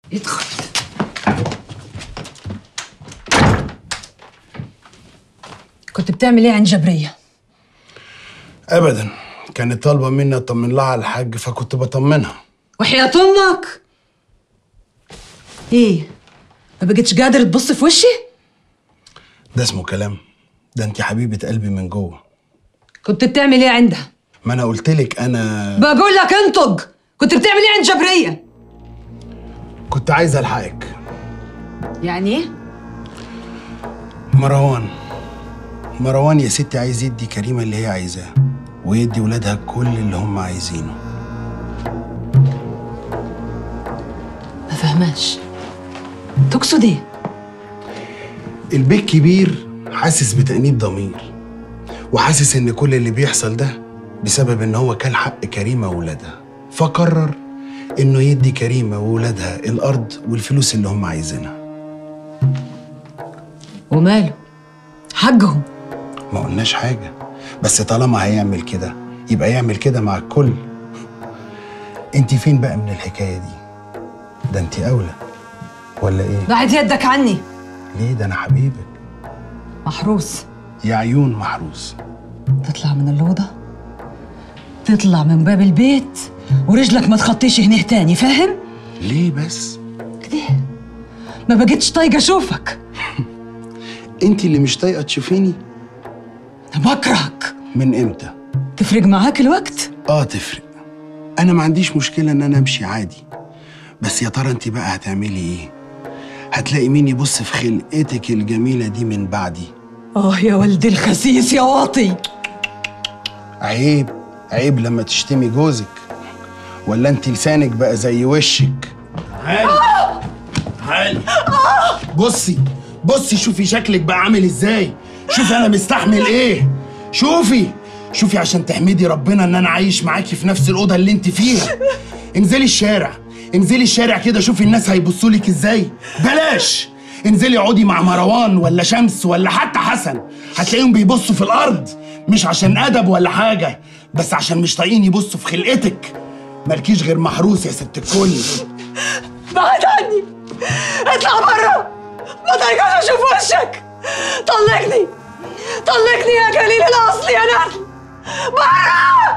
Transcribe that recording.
ادخل كنت بتعمل ايه عند جبرية؟ ابدا كانت طالبه مني اطمن لها على الحاج فكنت بطمنها وحياة امك ايه ما بقتش قادر تبص في وشي؟ ده اسمه كلام ده انت حبيبه قلبي من جوه كنت بتعمل ايه عندها؟ ما انا قلت لك انا بقول لك انطق كنت بتعمل ايه عند جبرية؟ كنت عايز الحقك يعني ايه؟ مروان مروان يا ستي عايز يدي كريمه اللي هي عايزاه ويدي ولادها كل اللي هم عايزينه ما فهماش تقصد ايه؟ البيت كبير حاسس بتأنيب ضمير وحاسس ان كل اللي بيحصل ده بسبب ان هو كان حق كريمه وولادها فقرر انه يدي كريمه وولادها الارض والفلوس اللي هم عايزينها وماله؟ حقهم ما قلناش حاجه بس طالما هيعمل كده يبقى يعمل كده مع الكل انت فين بقى من الحكايه دي ده انت اولى ولا ايه بعد يدك عني ليه ده انا حبيبك محروس يا عيون محروس تطلع من الأوضة تطلع من باب البيت ورجلك ما تخطيش هنا تاني فاهم؟ ليه بس كده ما بقتش طايقة أشوفك انت اللي مش طايقه تشوفيني أنا بكرهك من امتى تفرق معاك الوقت؟ اه تفرق انا ما عنديش مشكله ان انا امشي عادي بس يا ترى انت بقى هتعملي ايه هتلاقي مين يبص في خلقتك الجميله دي من بعدي آه يا ولدي الخسيس يا واطي عيب عيب لما تشتمي جوزك ولا انت لسانك بقى زي وشك تعالي تعالي بصي بصي شوفي شكلك بقى عامل ازاي شوفي انا مستحمل ايه شوفي شوفي عشان تحمدي ربنا ان انا عايش معاكي في نفس الاوضه اللي انت فيها انزلي الشارع انزلي الشارع كده شوفي الناس هيبصوا لك ازاي بلاش انزلي اقعدي مع مروان ولا شمس ولا حتى حسن هتلاقيهم بيبصوا في الارض مش عشان ادب ولا حاجه بس عشان مش طايقين يبصوا في خلقتك مالكيش غير محروس يا ست الكل بعد عني اطلع برا ما طايقاش اشوف وشك طلقني طلقني يا جليل الاصلي يا نادل برا